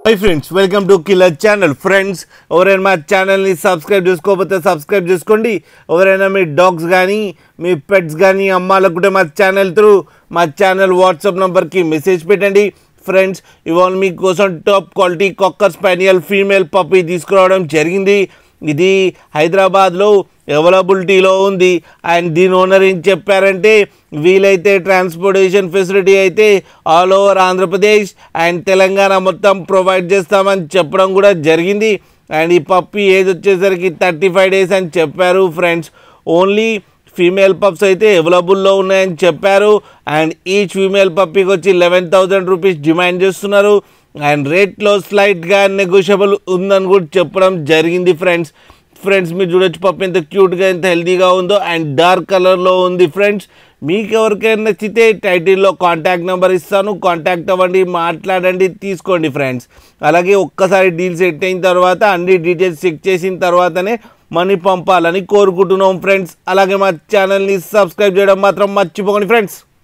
high friends welcome to killer channel friends ఎవరైనా మా ఛానల్ని సబ్స్క్రైబ్ చేసుకోకపోతే సబ్స్క్రైబ్ చేసుకోండి ఎవరైనా మీ డాగ్స్ కానీ మీ పెట్స్ కానీ అమ్మాలనుకుంటే మా ఛానల్ త్రూ మా ఛానల్ వాట్సాప్ నెంబర్కి మెసేజ్ పెట్టండి ఫ్రెండ్స్ ఇవాళ మీకోసం top quality cocker spaniel female puppy తీసుకురావడం జరిగింది ఇది హైదరాబాద్లో అవైలబిలిటీలో ఉంది అండ్ దీని ఓనర్ ఏం చెప్పారంటే వీలైతే ట్రాన్స్పోర్టేషన్ ఫెసిలిటీ అయితే all over Andhra Pradesh and Telangana మొత్తం ప్రొవైడ్ చేస్తామని చెప్పడం కూడా జరిగింది అండ్ ఈ పప్పి ఏజ్ వచ్చేసరికి థర్టీ ఫైవ్ డేస్ అని చెప్పారు ఫ్రెండ్స్ ఓన్లీ ఫీమేల్ పప్స్ అయితే అవైలబుల్లో ఉన్నాయని చెప్పారు అండ్ ఈచ్ ఫీమేల్ పప్పీకి వచ్చి లెవెన్ థౌజండ్ రూపీస్ డిమాండ్ చేస్తున్నారు అండ్ రేట్లో స్లైట్గా నెగోషియబుల్ ఉందని కూడా చెప్పడం జరిగింది ఫ్రెండ్స్ ఫ్రెండ్స్ మీరు చూడొచ్చు పప్పు ఎంత క్యూట్గా ఎంత హెల్తీగా ఉందో అండ్ డార్క్ కలర్లో ఉంది ఫ్రెండ్స్ మీకు ఎవరికైనా నచ్చితే టైటిల్లో కాంటాక్ట్ నెంబర్ ఇస్తాను కాంటాక్ట్ అవ్వండి మాట్లాడండి తీసుకోండి ఫ్రెండ్స్ అలాగే ఒక్కసారి డీల్ సెట్ అయిన తర్వాత అన్ని డీటెయిల్స్ చెక్ చేసిన తర్వాతనే మనీ పంపాలని కోరుకుంటున్నాం ఫ్రెండ్స్ అలాగే మా ఛానల్ని సబ్స్క్రైబ్ చేయడం మాత్రం మర్చిపోకండి ఫ్రెండ్స్